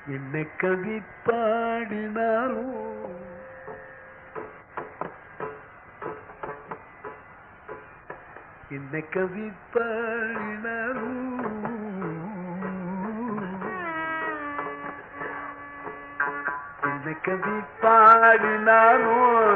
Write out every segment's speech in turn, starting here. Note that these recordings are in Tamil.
என்ன கவி பாடினாலும் என்ன கவி பாடினாலும் என்ன கவி பாடினாலும்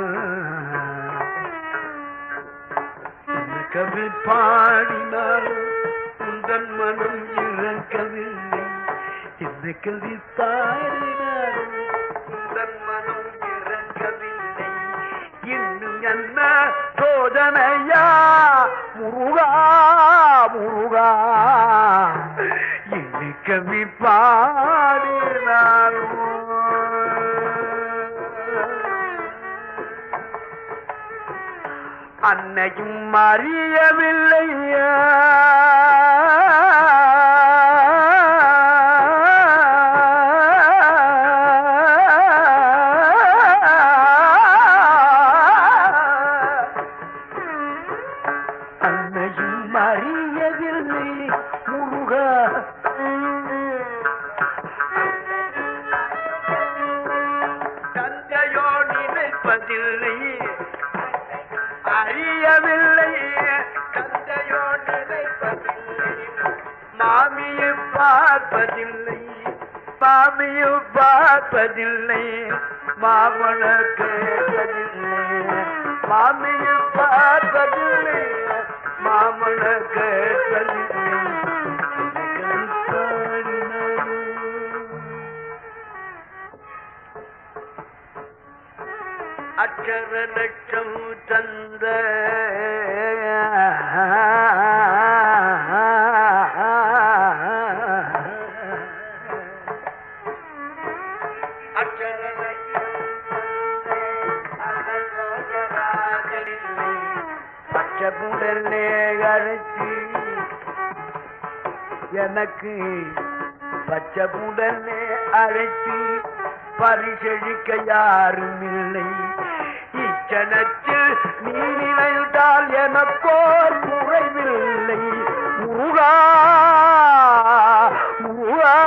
என்ன கவி பாடினாலும் உந்தன் மனம் இறக்கவில்லை என்ன கவி பாடினாலும் உந்தன் மனம் இறக்கவில்லை இன்னும் என்ன சோதனையா முருகா முருகா என்ன கவி பாடினாலும் அன்னையும் அறியவில்லையா அன்னையும் அறியவில்லை முருகா தந்தையோ நினைப்பதில்லை அறியவில்லை தந்தையோ நினைப்பதில்லை மாமியும் பார்ப்பதில்லை மாமியும் பார்ப்பதில்லை மாமன கேட்பதில்லை மாமியும் பார்ப்பதில்லை மாமன கேட்பதில்லை அச்சர லட்சம் தந்த அச்சர லட்சம் பச்சமுடனே அழைச்சி எனக்கு பச்சமுடனே அழைச்சி பரிசெழிக்க யாரும் இல்லை இச்சனத்தில் நீ நினைத்தால் எனக்கோர் குறைவில்லை முருகா முருகா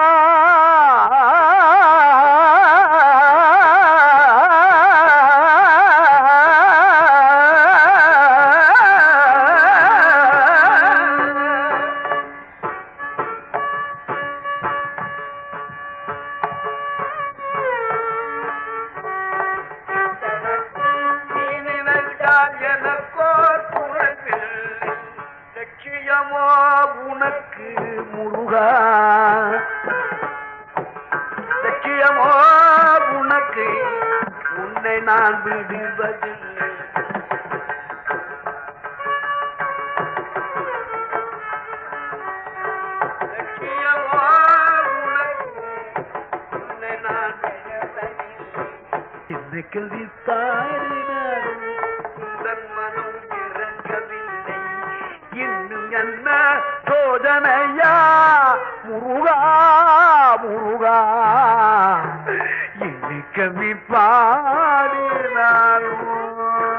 நீ நினைத்தால் எனக்கோர் குறைவில்லை லட்சியமோ உனக்கு முருகா லட்சியமோ உனக்கு உன்னை நான் விடுவதில்லை லட்சியமோ உனக்கு உன்னை நான் விடுவதில்லை என்ன கல்வி பாடினாலும் உந்தன் மனம் இறங்கவில்லை இன்னும் என்ன சோதனையா முருகா முருகா என்ன கவி பாடினாலும்